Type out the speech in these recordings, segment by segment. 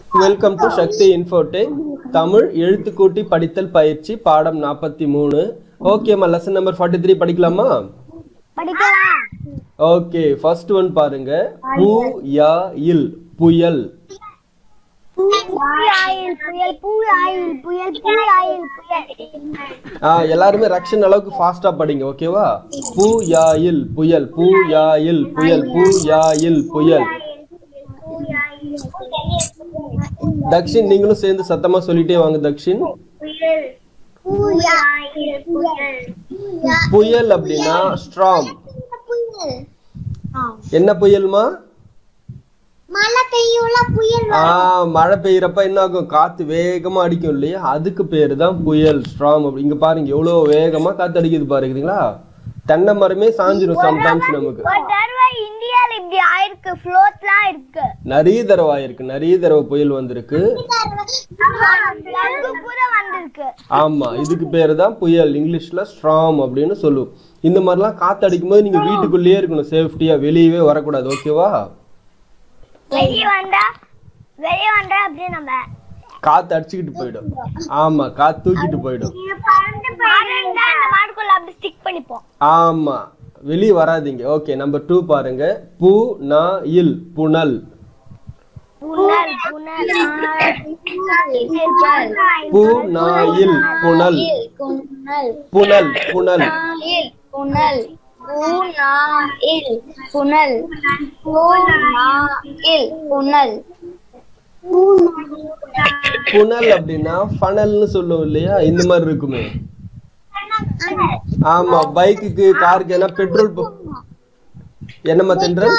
welcome to Sakthi Infotech Tamil எழுத்துக்கூட்டி படித்தல் பயிற்சி பாடம் நாற்பத்தி மூணு ஓகேம்மா லெசன் நம்பர் ஃபார்ட்டி த்ரீ படிக்கலாமா படிக்கலாம் ஓகே ஃபர்ஸ்ட் ஒன் பாருங்க பூ யா இல் புயல் புயல் புயல் புயல் புயல் புயல் புயல் ஆ எல்லாருமே ரக்ஷன் அளவுக்கு ஃபாஸ்டா படிங்க ஓகேவா பூ யா இல் புயல் பூ யா இல் புயல் பூ யா இல் புயல் தக்ஷின் நீங்களும் சேர்ந்து சத்தமா சொல்லிட்டே வாங்க தக்ஷின் புயல் புயல் புயல் புயல் அப்படின்னா ஸ்ட்ராங் புயல் என்ன புயல்மா மழை பெய்யுள்ள புயல் ஆ மழை பெய்யறப்ப என்ன ஆகும் காத்து வேகமா அடிக்கும் இல்லையா அதுக்கு பேரு தான் புயல் ஸ்ட்ராங் அப்படி இங்க பாருங்க எவ்வளவு வேகமா காத்து அடிக்குது பாருங்களா தென்னை மரமே சாஞ்சிரும் சம்டைம்ஸ் நமக்கு ஒரு தடவை இந்தியால இப்படி ஆயிருக்கு ஃப்ளோட்லாம் இருக்கு நிறைய தடவை ஆயிருக்கு நிறைய தடவை புயல் வந்திருக்கு அங்கு கூட வந்திருக்கு ஆமா இதுக்கு பேரு தான் புயல் இங்கிலீஷ்ல ஸ்ட்ராம் அப்படின்னு சொல்லுவோம் இந்த மாதிரிலாம் காத்து அடிக்கும்போது நீங்க வீட்டுக்குள்ளேயே இருக்கணும் சேஃப்டியா வெளியவே வரக்கூடாது ஓகேவா வெளியே வந்தா வெளியே வந்தா அப்படியே நம்ம காத்து அடிச்சுக்கிட்டு போயிடும் ஆமா காத்து தூக்கிட்டு போயிடும் பறந்தா அந்த மாடுக்குள்ள அப்படி ஸ்டிக் பண்ணிப்போம் ஆமா வெளியே வராதீங்க ஓகே நம்பர் டூ பாருங்க பூ நா இல் புனல் புனல் புனல் பூ நா இல் புனல் புனல் புனல் புனல் பூனாயில் புனல் பூனாயில் புனல் புனல் அப்படின்னா ஃபனல்னு சொல்லுவோம் இல்லையா இந்த மாதிரி இருக்குமே ஆமா பைக்குக்கு காருக்கு என்ன பெட்ரோல் என்னம்மா தென்றல்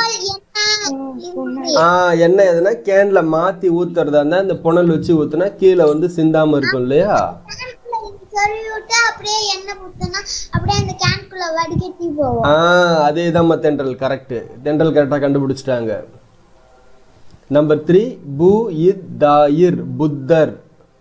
ஆ என்ன எதுனா கேன்ல மாத்தி ஊத்துறதா இருந்தா இந்த புனல் வச்சு ஊத்துனா கீழே வந்து சிந்தாம இருக்கும் இல்லையா சொல்லி விட்டு அப்படியே எண்ணெய் ஊத்துனா அப்படியே அந்த கேன்குள்ள வடிகட்டி போவோம் ஆ அதே தான் தென்றல் கரெக்ட் தென்றல் கரெக்டா கண்டுபிடிச்சிட்டாங்க நம்பர் த்ரீ பூ இத் தாயிர் புத்தர்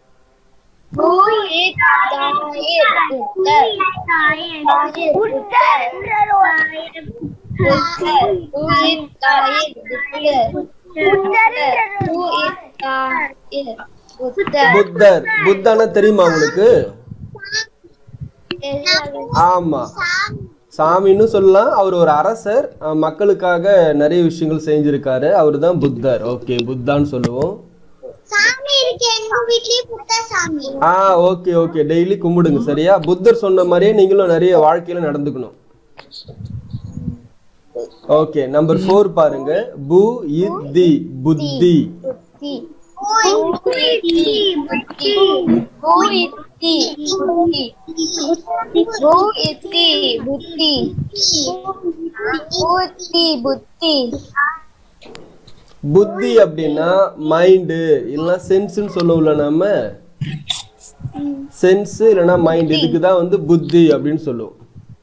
புத்தர் புத்தானா தெரியுமா உங்களுக்கு ஆமா சாமின்னு சொல்லலாம் அவர் ஒரு அரசர் அஹ், மக்களுக்காக நிறைய விஷயங்கள் செஞ்சிருக்காரு அவர் தான் புத்தர் ஓகே புத்தான்னு சொல்லுவோம் சாமி இருக்கு எங்க வீட்லயே புத்த சாமி ஆ ஓகே ஓகே டெய்லி கும்பிடுங்க சரியா புத்தர் சொன்ன மாதிரியே நீங்களும் நிறைய வாழ்க்கையில நடந்துக்கணும் ஓகே நம்பர் ஃபோர் பாருங்க பு இத்தி புத்தி புத்தி அப்படின்னா மைண்டு இல்லைன்னா சென்ஸ்னு சொல்லுவோம்ல நம்ம சென்ஸ் இல்லைன்னா மைண்ட் இதுக்கு தான் வந்து புத்தி அப்படின்னு சொல்லுவோம்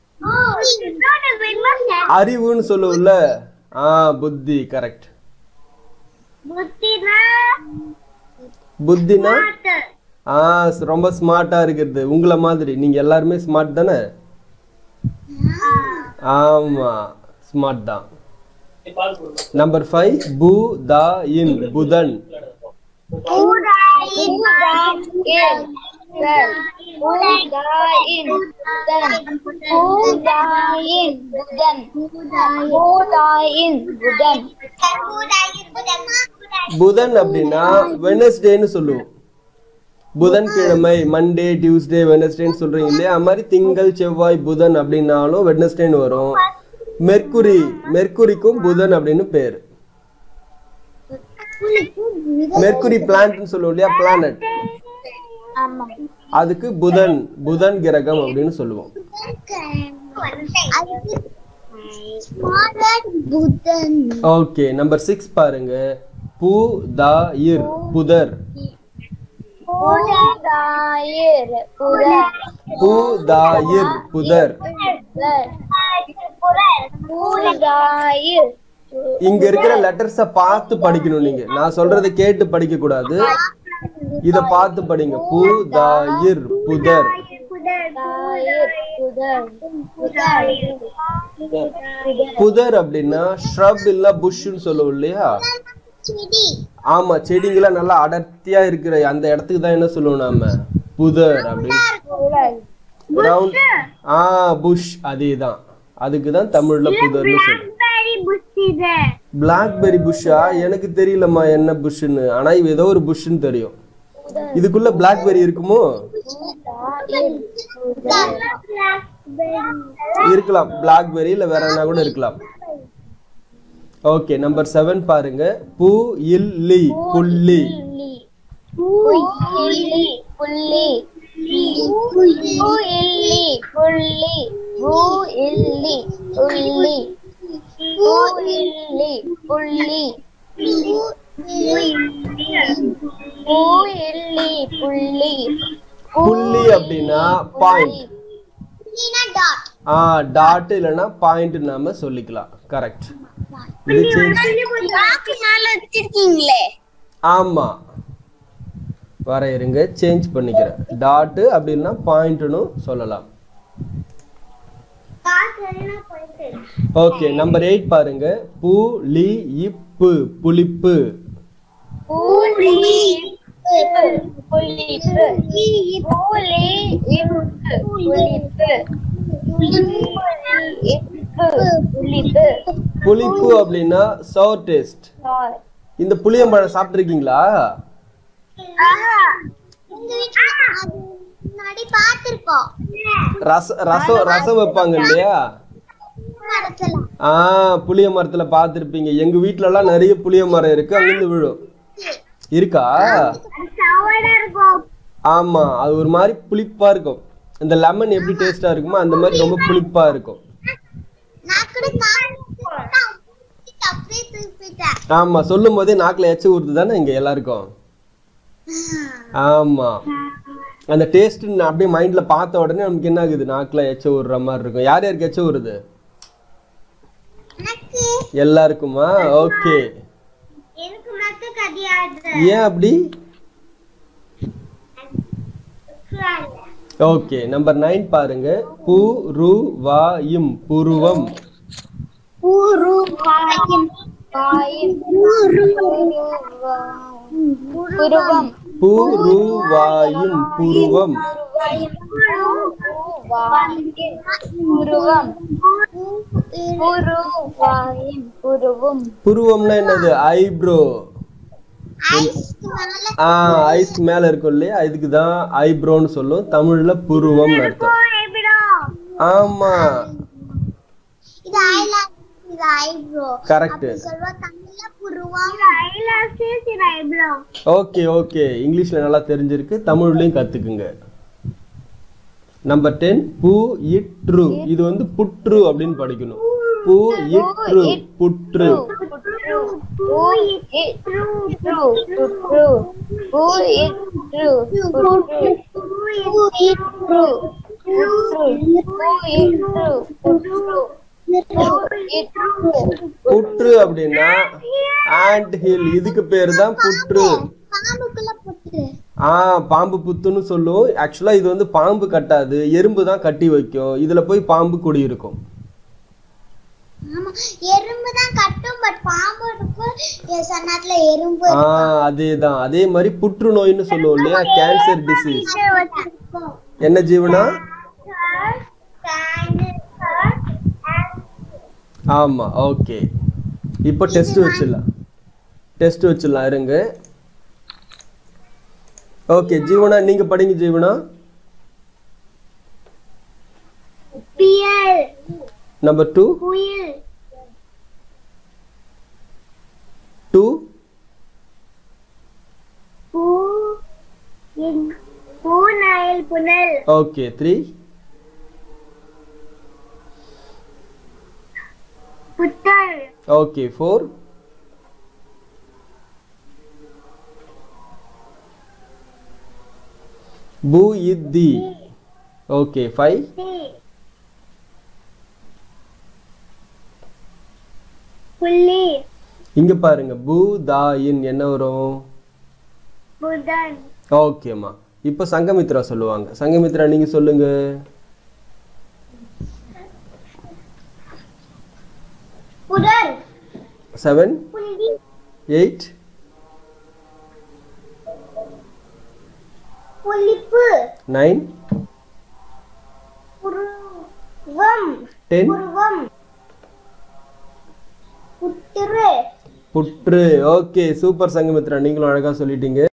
அறிவுன்னு சொல்லுவோம்ல ஆ புத்தி கரெக்ட் புத்தினா புத்தினா ஆ ஸ்- ரொம்ப ஸ்மார்ட்டா இருக்கிறது உங்களை மாதிரி நீங்க எல்லாருமே ஸ்மார்ட் தானே ஆமா ஸ்மார்ட் தான் நம்பர் ஃபைவ் பு தா இன் புதன் புதன் அப்படின்னா வெனஸ்டேன்னு சொல்லுவோம் புதன்கிழமை மண்டே டியூஸ்டே வெனஸ்டேன்னு சொல்றீங்க இல்லையா அது மாதிரி திங்கள் செவ்வாய் புதன் அப்படின்னாலும் வெனஸ்டேன்னு வரும் மெர்க்குரி மெர்க்குரிக்கும் புதன் அப்படின்னு பேர் மெர்க்குரி பிளான்ட்னு சொல்லுவோம் இல்லையா பிளானட் அதுக்கு புதன் புதன் கிரகம் அப்படின்னு சொல்லுவோம் புத்தன் ஓகே நம்பர் சிக்ஸ் பாருங்க பூ தா இர் புதர் பூ தா இர் புதர் இங்க இருக்கிற லெட்டர்ஸ பார்த்து படிக்கணும் நீங்க நான் சொல்றதை கேட்டு படிக்க கூடாது இத பார்த்து படிங்க பூ தா இர் புதர் புதர் அப்படின்னா ஷ்ரப் இல்ல புஷ்ன்னு சொல்லுவோம் இல்லையா செடி ஆமா செடிங்கெல்லாம் நல்லா அடர்த்தியா இருக்கிற அந்த இடத்துக்கு தான் என்ன சொல்லுவோம் நாம புதர் அப்படின்னு ரவுண்ட் ஆ புஷ் அதேதான் அதுக்கு தான் தமிழ்ல புதர்னு சொல்லுவோம் பிளாக்பெரி புஷ் இது பிளாக்பெரி புஷ்ஷா எனக்கு தெரியலம்மா என்ன புஷ்ன்னு ஆனா இது ஏதோ ஒரு புஷ்ன்னு தெரியும் இதுக்குள்ள பிளாக்பெரி இருக்குமோ இருக்கலாம் பிளாக்பெரி இல்ல வேற என்ன கூட இருக்கலாம் ஓகே நம்பர் செவன் பாருங்க பூ இல் லி புள்ளி புள்ளி புள்ளி பூ இல்லி புள்ளி பூ இல்லி புள்ளி பூ இல்லி புள்ளி பூ இல்லி புள்ளி புள்ளி அப்படின்னா பாயிண்ட் டாட் ஆ டாட் இல்லைன்னா பாயிண்ட் நாம சொல்லிக்கலாம் கரெக்ட் இது சேஞ்ச் மேல வச்சிருக்கீங்களே ஆமா வர இருங்க சேஞ்ச் பண்ணிக்கிறேன் டாட் அப்படின்னா பாயிண்ட்னு சொல்லலாம் ஓகே நம்பர் எயிட் பாருங்க பு லி இப்பு புளிப்பு புள்ளி புள்ளிப்பு புள்ளி இப்பு புள்ளிப்பு இப்பு புள்ளிப்பு புளிப்பு அப்படின்னா சவர் டேஸ்ட் இந்த புளியம்பழம் சாப்பிட்ருக்கீங்களா எங்க வீட்டுல அது முன்னாடி பாத்திருக்கோம் ரச ரசம் ரசம் வைப்பாங்க இல்லையா மரத்துல ஆ புளிய மரத்துல பார்த்துருப்பீங்க எங்க வீட்ல எல்லாம் நிறைய புளிய மரம் இருக்கு அங்கிருந்து விழும் இருக்கா சவடா இருக்கும் ஆமா அது ஒரு மாதிரி புளிப்பா இருக்கும் இந்த லெமன் எப்படி டேஸ்டா இருக்குமோ அந்த மாதிரி ரொம்ப புளிப்பா இருக்கும் நான் கூட காமிச்சு அப்படியே திருப்பிட்டேன் ஆமா சொல்லும் போதே நாக்குல எச்ச ஊறுது தானே இங்க எல்லாருக்கும் ஆமா அந்த டேஸ்ட் அப்படியே மைண்ட்ல பார்த்த உடனே நமக்கு என்ன ஆகுது நாக்குல எச்ச ஊறுற மாதிரி இருக்கும் யார் யாருக்கு எச்ச ஊறுது எனக்கு எல்லாருக்குமா ஓகே எனக்கு மட்டும் கிடையாது ஏன் அப்படி ஓகே நம்பர் நைன் பாருங்க பு ரு வா இம் புருவம் பூரு காயும் காயும் புருவம் பு ரு வா இம் புருவம் புருவம் புருவாயும் புருவும் புருவம்னா என்னது ஐப்ரோ ஐஸ்க்கு மேல ஆ ஐஸ்க்கு மேல இருக்கும் இல்லையா இதுக்கு தான் ஐப்ரோன்னு சொல்லும் தமிழ்ல புருவம்னு அர்த்தம் ஆமா இது ஐலாஷ் இது ஐப்ரோ கரெக்ட் சொல்வா தமிழ்ல புருவம் ஐலாஷ் இது ஐப்ரோ ஓகே ஓகே இங்கிலீஷ்ல நல்லா தெரிஞ்சிருக்கு தமிழ்லயும் கத்துக்குங்க நம்பர் டென் பூ இட்ரு இது வந்து புற்று அப்படின்னு படிக்கணும் பூ இட்ரு புற்று புற்று அப்படின்னா ஆண்ட் ஹில் இதுக்கு பேரு தான் புற்று பாம்புக்குள்ள புற்று ஆ பாம்பு புத்துன்னு சொல்லுவோம் ஆக்சுவலா இது வந்து பாம்பு கட்டாது எறும்பு தான் கட்டி வைக்கும் இதுல போய் பாம்பு குடியிருக்கும் ஆமா எறும்பு தான் கட்டும் பட் பாம்பு இருக்கும் என் சன்னத்துல எறும்பு ஆ அதேதான் அதே மாதிரி புற்றுநோய்னு சொல்லுவோம் இல்லையா கேன்சர் டிசீஸ் வச்சிருக்கோம் என்ன ஜீவனா ஆமா ஓகே இப்போ டெஸ்ட் வச்சிடலாம் டெஸ்ட் வச்சிடலாம் இருங்க ஓகே ஜீவனா நீங்க படிங்க ஜீவனா பியல் நம்பர் டூ குயில் டூ பூ பூநாயல் புனல் ஓகே த்ரீ புத்தர் ஓகே ஃபோர் பூ இத்தி ஓகே ஃபைவ் புள்ளி இங்க பாருங்க பூ தா இன் என்ன வரும் புதன் ஓகேம்மா இப்போ சங்கமித்ரா சொல்லுவாங்க சங்கமித்ரா நீங்க சொல்லுங்க புதர் செவன் புள்ளி எயிட் புளிப்பு நைன் புருவம் டென் புருவம் புத்திரு புற்று ஓகே சூப்பர் சங்கமித்ரா நீங்களும் அழகா சொல்லிட்டீங்க